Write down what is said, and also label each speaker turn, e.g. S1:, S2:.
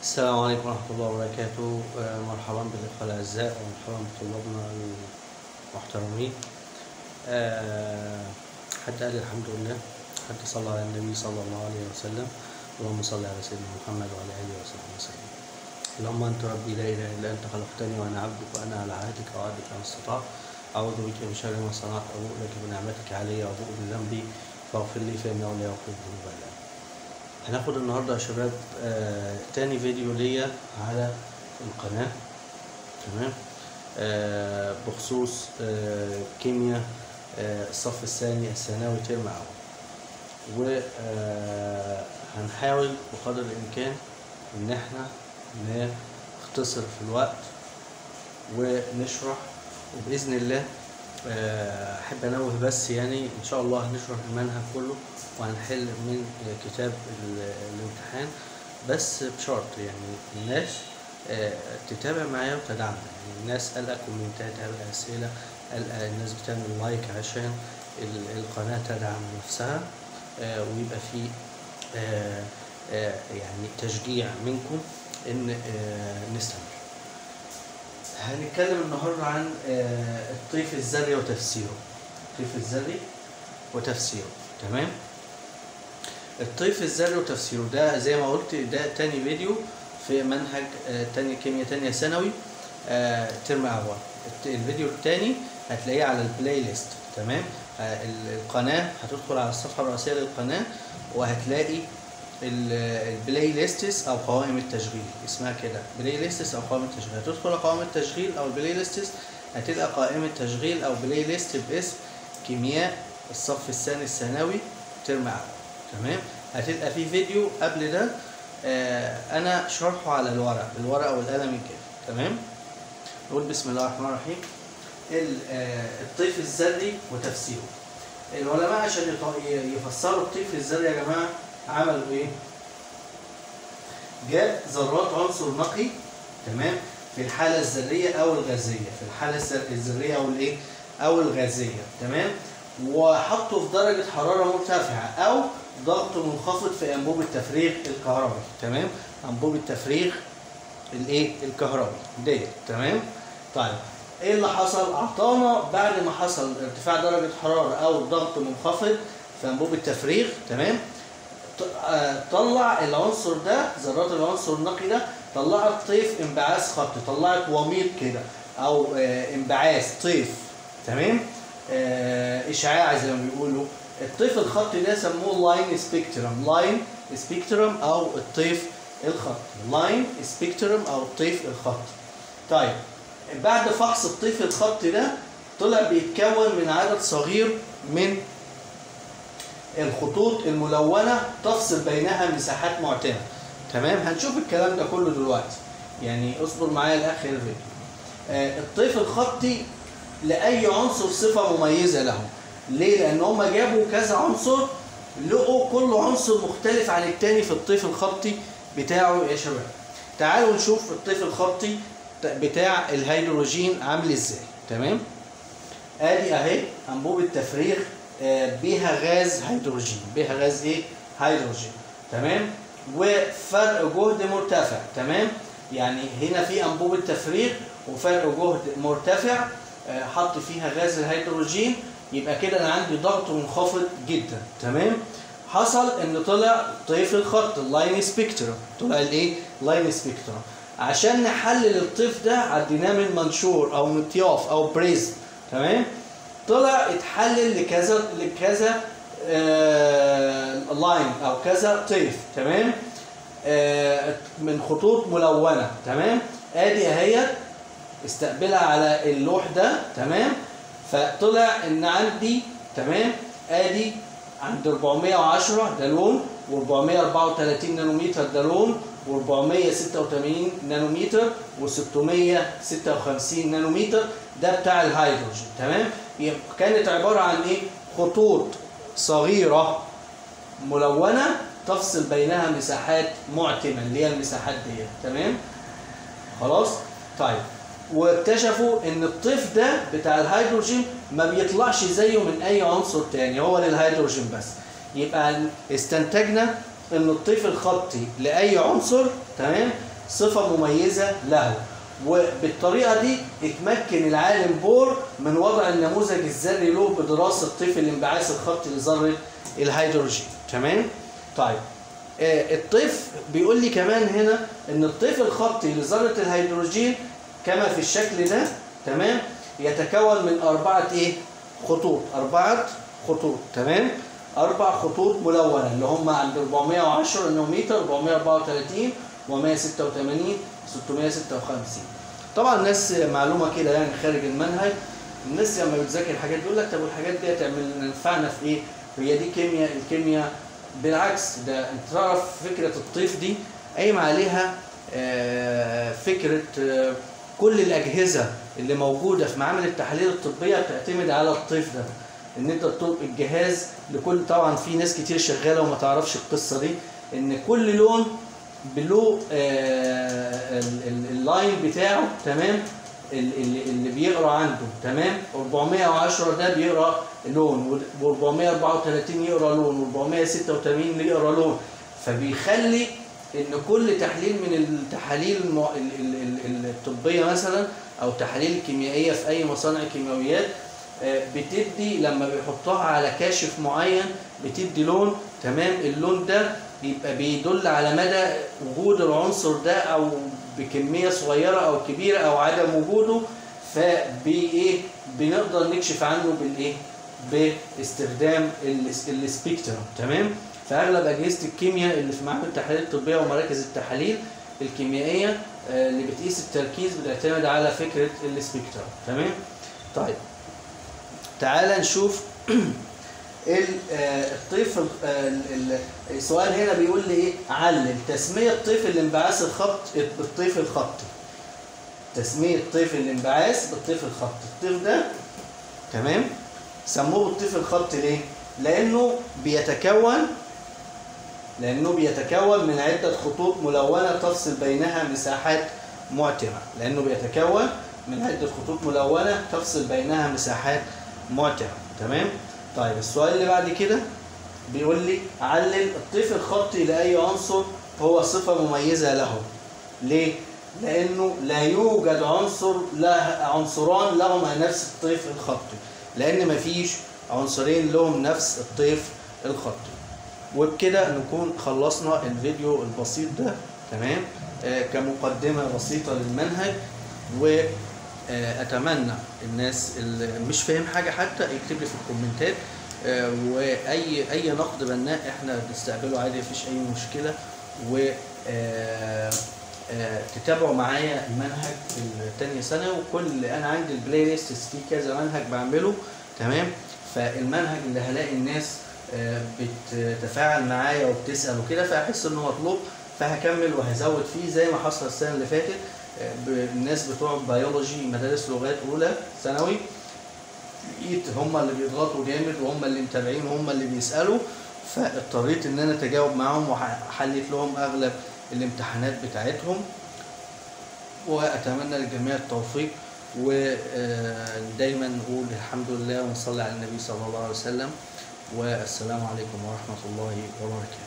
S1: السلام عليكم ورحمة الله وبركاته آه، مرحبا بالإخوة الأعزاء ومرحبا بطلابنا المحترمين آه، حتى قال الحمد لله حتى صلى على النبي صلى الله عليه وسلم اللهم صل على سيدنا محمد وعلى آله وصحبه وسلم اللهم أنت ربي لا إله إلا أنت خلقتني وأنا عبدك وأنا على عهدك ووعدك ما استطعت أعوذ بك من شر ما صنعت أبوء لك بنعمتك علي وأبوء بذنبي فاغفر لي فإنه لا يغفر الذنوب إلا أنت هناخد النهارده يا شباب آه تاني فيديو ليا على القناة تمام آه بخصوص آه كيمياء آه الصف الثاني الثانوي ترم أول وهنحاول بقدر الإمكان إن احنا نختصر في الوقت ونشرح وبإذن الله آه، أحب أنوه بس يعني إن شاء الله هنشرح المنهج كله وهنحل من آه، كتاب ال- الامتحان بس بشرط يعني الناس آه، تتابع معايا وتدعمنا يعني الناس قلقة كومنتات قلقة أسئلة قلقة الناس بتعمل لايك عشان ال- القناة تدعم نفسها آه، ويبقى في آه، آه، يعني تشجيع منكم إن آه، نستمر هنتكلم النهارده عن آه، الطيف الذري وتفسيره الطيف الذري وتفسيره تمام الطيف الذري وتفسيره ده زي ما قلت ده تاني فيديو في منهج آه، تانية كيمياء تانية ثانوي آه، ترم اول الت- الفيديو التاني هتلاقيه على البلاي ليست تمام آه، ال- القناة هتدخل على الصفحة الرئيسية للقناة وهتلاقي ال- البلاي ليستس او قوائم التشغيل اسمها كده بلاي ليستس او قوائم التشغيل هتدخل على قوائم التشغيل او البلاي ليستس هتلقى قائمة تشغيل او بلاي ليست باسم كيمياء الصف الثاني الثانوي ترم اول تمام هتلقى في فيديو قبل ده آه انا شرحه على الورق بالورقه والقلم كده تمام نقول بسم الله الرحمن الرحيم ال- آه، الطيف الذري وتفسيره العلماء عشان يط- ي- يفسروا الطيف الذري يا جماعه عملوا ايه جاب ذرات عنصر نقي تمام في الحاله الذريه او الغازيه في الحاله الذر- الذريه او الايه او الغازيه تمام وحطوا في درجه حراره مرتفعه او ضغط منخفض في انبوب التفريغ الكهربي تمام انبوب التفريغ الايه الكهربي ديت تمام طيب ايه اللي حصل اعطانا بعد ما حصل ارتفاع درجه حراره او ضغط منخفض في انبوب التفريغ تمام ط- آه، طلع العنصر ده ذرات العنصر النقي ده طلعت طيف انبعاث خطي طلعت وميض كده او آه، انبعاث طيف تمام آه، اشعاع زي ما بيقولوا الطيف الخطي ده سموه لاين سبيكترم لاين سبيكترم او الطيف الخطي لاين سبيكترم او الطيف الخطي طيب بعد فحص الطيف الخطي ده طلع بيتكون من عدد صغير من الخطوط الملونة تفصل بينها مساحات معتمة تمام هنشوف الكلام ده كله دلوقتي يعني اصبر معايا لاخر الفيديو آه الطيف الخطي لاي عنصر صفة مميزة له ليه لان هم جابوا كذا عنصر لقوا كل عنصر مختلف عن التاني في الطيف الخطي بتاعه يا شباب تعالوا نشوف الطيف الخطي بتاع الهيدروجين عامل ازاي تمام ادي اهي انبوب التفريغ آه، بيها غاز هيدروجين بيها غاز ايه هيدروجين تمام وفرق جهد مرتفع تمام يعني هنا في انبوب التفريغ وفرق جهد مرتفع آه، حط فيها غاز الهيدروجين يبقى كده انا عندي ضغط منخفض جدا تمام حصل ان طلع طيف الخط اللاين سبيكترم طلع الايه لاين سبيكترم عشان نحلل الطيف ده عديناه من منشور او مطياف او بريزم تمام طلع اتحلل لكذا لكذا آه لاين او كذا طيف تمام آه من خطوط ملونه تمام ادي اهيت استقبلها على اللوح ده تمام فطلع ان عندي تمام ادي عند 410 ده لون و434 نانومتر ده لون و486 نانومتر و656 نانومتر ده بتاع الهيدروجين تمام يبقى كانت عباره عن ايه خطوط صغيره ملونه تفصل بينها مساحات معتمه اللي هي المساحات دي تمام خلاص طيب واكتشفوا ان الطيف ده بتاع الهيدروجين ما بيطلعش زيه من اي عنصر تاني هو للهيدروجين بس يبقى استنتجنا ان الطيف الخطي لاي عنصر تمام صفة مميزة له وبالطريقة دي اتمكن العالم بور من وضع النموذج الذري له بدراسة طيف الانبعاث الخطي لذرة الهيدروجين تمام؟ طيب آه، الطيف بيقول لي كمان هنا ان الطيف الخطي لذرة الهيدروجين كما في الشكل ده تمام يتكون من أربعة إيه؟ خطوط أربعة خطوط تمام أربع خطوط ملونة اللي هم عند 410 نانومتر 434 و186 656 طبعا الناس معلومة كده يعني خارج المنهج الناس لما بتذاكر الحاجات دي يقول لك طب والحاجات دي هتعمل نفعنا في ايه؟ هي دي كيمياء الكيمياء بالعكس ده انت تعرف فكرة الطيف دي قايم عليها آه، فكرة آه، كل الأجهزة اللي موجودة في معامل التحاليل الطبية بتعتمد على الطيف ده ان انت تطلق الجهاز لكل طبعا في ناس كتير شغالة وما تعرفش القصة دي ان كل لون بلو آه، ال- ال- اللاين بتاعه تمام ال- ال- اللي بيقرا عنده تمام 410 ده بيقرا لون و434 يقرا لون و486 يقرا لون فبيخلي ان كل تحليل من التحاليل المع... ال... ال... ال... الطبيه مثلا او تحاليل الكيميائيه في اي مصانع كيماويات آه، بتدي لما بيحطها على كاشف معين بتدي لون تمام اللون ده بيبقى بيدل على مدى وجود العنصر ده او بكميه صغيره او كبيره او عدم وجوده فبي ايه بنقدر نكشف عنه بالايه باستخدام الس- السبيكترم تمام فاغلب اجهزه الكيمياء اللي في معامل التحاليل الطبيه ومراكز التحاليل الكيميائيه آه، اللي بتقيس التركيز بتعتمد على فكره السبيكترم تمام طيب تعال نشوف ال- آه، الطيف ال- آه، ال- ال- السؤال هنا بيقول لي ايه علل تسميه طيف الانبعاث الخط بالطيف الخطي تسميه طيف الانبعاث بالطيف الخطي الطيف ده تمام سموه بالطيف الخطي ليه لانه بيتكون لانه بيتكون من عده خطوط ملونه تفصل بينها مساحات معتمه لانه بيتكون من عده خطوط ملونه تفصل بينها مساحات معتمه تمام طيب السؤال اللي بعد كده بيقول لي علل الطيف الخطي لاي عنصر هو صفه مميزه له ليه لانه لا يوجد عنصر لا عنصران لهما نفس الطيف الخطي لان مفيش عنصرين لهم نفس الطيف الخطي وبكده نكون خلصنا الفيديو البسيط ده تمام آه كمقدمة بسيطة للمنهج وأتمنى الناس اللي مش فاهم حاجة حتى يكتب لي في الكومنتات آه وأي أي نقد بناء احنا بنستقبله عادي مفيش أي مشكلة و آه، آه، تتابعوا معايا المنهج في التانية سنة وكل أنا عندي البلاي ليست في كذا منهج بعمله تمام فالمنهج اللي هلاقي الناس آه، بتتفاعل معايا وبتسأل وكده فأحس إنه مطلوب فهكمل وهزود فيه زي ما حصل السنة اللي فاتت آه، ب- الناس بتوع بيولوجي مدارس لغات أولى ثانوي لقيت هم اللي بيضغطوا جامد وهم اللي متابعين وهم اللي بيسألوا فاضطريت ان انا اتجاوب معاهم وحليت لهم اغلب الامتحانات بتاعتهم واتمنى للجميع التوفيق ودايما نقول الحمد لله ونصلي على النبي صلى الله عليه وسلم والسلام عليكم ورحمه الله وبركاته